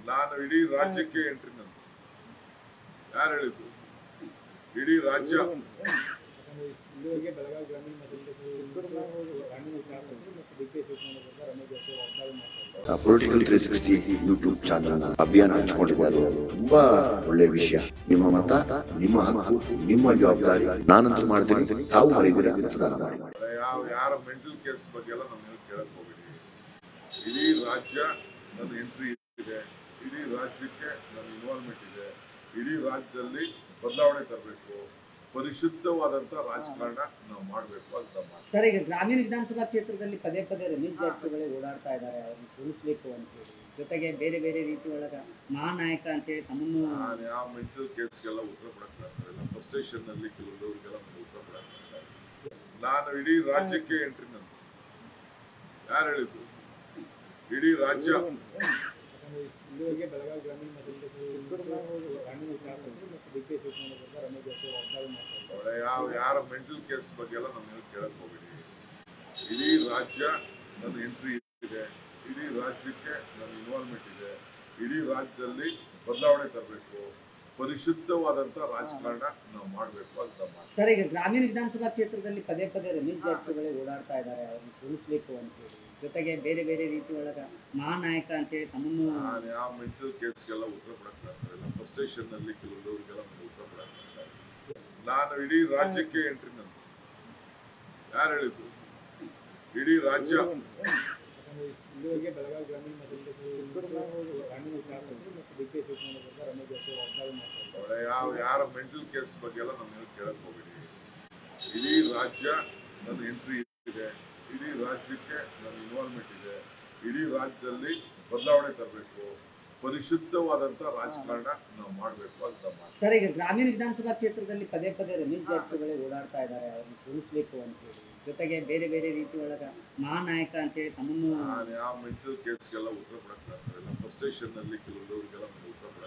ನಾನು ಇಡೀ ರಾಜ್ಯಕ್ಕೆ ಎಂಟ್ರಿ ನಂದು ಯಾರು ಹೇಳಿದ್ದು ಇಡೀ ರಾಜ್ಯ ಇಲ್ಲಿವರೆಗೆ ಬೆಳಗಾವಿ ಗ್ರಾಮೀಣ ಮತ್ತು ಗ್ರಾಮೀಣ ಶಾಸಕರು ಮತ್ತು ಡಿ ಕೆ ಶಿವಕುಮಾರ್ ವಿರುದ್ಧ ರಮೇಶ್ ಜಾರಕಿಹೊಳಿ ವಾಗ್ದಾಳಿ ಮಾಡ್ತಾರೆ political three sixty YouTube channel ಅಭಿಯಾನ ಹಂಚಿಕೊಂಡಿದ್ದಾರೆ ಅದು ತುಂಬಾ ಒಳ್ಳೆಯ ವಿಷಯ ನಿಮ್ಮ ಮತ ನಿಮ್ಮ ಹಕ್ಕು ನಿಮ್ಮ ಜವಾಬ್ದಾರಿ ನಾನಂತೂ ಮಾಡ್ತೀನಿ ತಾವು ಮರಿದಿರ ಮತದಾನ ಮಾಡಿ ಯಾವ ಯಾರ ಮೆಂಟಲ್ ಕೇಸ್ ಬಗ್ಗೆ ಎಲ್ಲ ನಮ್ಗೆ ಕೇಳಕ್ ಹೋಗ್ಬೇಡಿ ಇಡೀ ರಾಜ್ಯ ನನ್ನ ಎಂಟ್ರಿ ಇದೆ ಇಡೀ ರಾಜ್ಯಕ್ಕೆ ನನ್ನ ಇನ್ವಾಲ್ವ್ಮೆಂಟ್ ಇದೆ ಇಡೀ ರಾಜ್ಯದಲ್ಲಿ ಬದಲಾವಣೆ ತರಬೇಕು ಪರಿಶುದ್ಧವಾದಂತ ರಾಜಕಾರಣ ನಾವು ಮಾಡಬೇಕು ಅಂತ ಮಾತು ಸರ್ ಈಗ ಗ್ರಾಮೀಣ ವಿಧಾನಸಭಾ ಕ್ಷೇತ್ರದಲ್ಲಿ ಪದೇ ಪದೇ ರಮೇಶ್ ಜಾರಕಿಹೊಳಿ ಓಡಾಡ್ತಾ ಇದ್ದಾರೆ ಅವ್ರನ್ನ ಸೋಲಿಸ್ಬೇಕು ಅಂತೇಳಿ ಜೊತೆಗೆ ಬೇರೆ ಬೇರೆ ರೀತಿ ಒಳಗ ಮಹಾನಾಯಕ ಅಂತೇಳಿ ತಮ್ಮನ್ನು ನಾನು ಯಾವ ಮೆಂಟಲ್ ಕೇಸ್ಗೆಲ್ಲ ಉತ್ತರ ಕೊಡಕ್ ಆಗ್ತಾರೆ ನಮ್ಮ ಸ್ಟೇಷನ್ ನಲ್ಲಿ ಕೆಲವರಿಗೆಲ್ಲ ನನಗೆ ಉತ್ತರ ಕೊಡಕ್ ಆಗ್ತಾರೆ ನಾನು ಇಡೀ ರಾಜ್ಯಕ್ಕೆ ಎಂಟ್ರಿ ನಂದು ಯಾರು ಹೇಳಿದ್ದು ಇಡೀ ರಾಜ್ಯ ಇಲ್ಲಿವರೆಗೆ ಬೆಳಗಾವಿ ಗ್ರಾಮೀಣ ಮತ್ತು ಗ್ರಾಮೀಣ ಶಾಸಕರು ಮತ್ತು ಡಿ ಕೆ ಶಿವಕುಮಾರ್ ವಿರುದ್ಧ ರಮೇಶ್ ಜಾರಕಿಹೊಳಿ ವಾಗ್ದಾಳಿ ಮಾಡ್ತಾರೆ ನೋಡ ಯಾವ ಯಾರ ಮೆಂಟಲ್ ಕೇಸ್ ಬಗ್ಗೆ ಎಲ್ಲ ನಮ್ಗೆ ಕೇಳಕ್ ಹೋಗ್ಬೇಡಿ ಇಡೀ ರಾಜ್ಯ ನನ್ನ ಎಂಟ್ರಿ ಇದೆ ಇಡೀ ರಾಜ್ಯಕ್ಕೆ ನನ್ನ ಇನ್ವಾಲ್ವ್ಮೆಂಟ್ ಇದೆ ಇಡೀ ರಾಜ್ಯದಲ್ಲಿ ಬದಲಾವಣೆ ತರಬೇಕು ಪರಿಶುದ್ಧವಾದಂತ ರಾಜಕಾರಣ ನಾವು ಮಾಡಬೇಕು ಅಂತ ಮಾತು ಸರ್ ಈಗ ಗ್ರಾಮೀಣ ವಿಧಾನಸಭಾ ಕ್ಷೇತ್ರದಲ್ಲಿ ಪದೇ ಪದೇ ರಮೇಶ್ ಜಾರಕಿಹೊಳಿ ಓಡಾಡ್ತಾ ಇದ್ದಾರೆ ಅವ್ರನ್ನ ಸೋಲಿಸ್ಬೇಕು ಅಂತೇಳಿ ಜೊತೆಗೆ ಬೇರೆ ಬೇರೆ ರೀತಿ ಒಳಗ ಮಹಾನಾಯಕ ಅಂತೇಳಿ ತಮ್ಮನ್ನು ನಾನು ಯಾವ ಮೆಂಟಲ್ ಕೇಸ್ಗೆಲ್ಲ ಉತ್ತರ ಕೊಡಕ್ ಆಗ್ತಾರೆ ನಮ್ಮ ಸ್ಟೇಷನ್ ನಲ್ಲಿ ಕೆಲವರಿಗೆಲ್ಲ ನನಗೆ ಉತ್ತರ ಕೊಡಕ್ ಆಗ್ತಾರೆ ನಾನು ಇಡೀ ರಾಜ್ಯಕ್ಕೆ ಎಂಟ್ರಿ ನಂದು ಯಾರು ಹೇಳಿದ್ದು ಇಡೀ ರಾಜ್ಯ ಇಲ್ಲಿವರೆಗೆ ಬೆಳಗಾವಿ ಗ್ರಾಮೀಣ ಮತ್ತು ಗ್ರಾಮೀಣ ಶಾಸಕರು ಮತ್ತು ಡಿ ಕೆ ಶಿವಕುಮಾರ್ ವಿರುದ್ಧ ರಮೇಶ್ ಜಾರಕಿಹೊಳಿ ವಾಗ್ದಾಳಿ ಮಾಡ್ತಾರೆ ನೋಡ ಯಾವ ಯಾರ ಮೆಂಟಲ್ ಕೇಸ್ ಬಗ್ಗೆ ಎಲ್ಲ ನಮ್ಗೆ ಕೇಳಕ್ ಹೋಗ್ಬೇಡಿ ಇಡೀ ರಾಜ್ಯ ನನ್ನ ಎಂಟ್ರಿ ಇದೆ ಇಡೀ ರಾಜ್ಯಕ್ಕೆ ನನ್ನ ಇನ್ವಾಲ್ವ್ಮೆಂಟ್ ಇದೆ ಇಡೀ ರಾಜ್ಯದಲ್ಲಿ ಬದಲಾವಣೆ ತರಬೇಕು ಪರಿಶುದ್ಧವಾದಂತ ರಾಜಕಾರಣ ನಾವು ಮಾಡಬೇಕು ಅಂತ ಮಾತು ಸರ್ ಈಗ ಗ್ರಾಮೀಣ ವಿಧಾನಸಭಾ ಕ್ಷೇತ್ರದಲ್ಲಿ ಪದೇ ಪದೇ ರಮೇಶ್ ಜಾರಕಿಹೊಳಿ ಓಡಾಡ್ತಾ ಇದ್ದಾರೆ ಅವ್ರನ್ನ ಸೋಲಿಸ್ಬೇಕು ಅಂತೇಳಿ ಜೊತೆಗೆ ಬೇರೆ ಬೇರೆ ರೀತಿ ಒಳಗ ಮಹಾನಾಯಕ ಅಂತೇಳಿ ತಮ್ಮನ್ನು ನಾನು ಯಾವ ಮೆಂಟಲ್ ಕೇಸ್ಗೆಲ್ಲ ಉತ್ತರ ಕೊಡಕ್ ಆಗ್ತಾರೆ ನಮ್ಮ ಸ್ಟೇಷನ್ ನಲ್ಲಿ ಕೆಲವರಿಗೆಲ್ಲ ನನಗೆ ಉತ್ತರ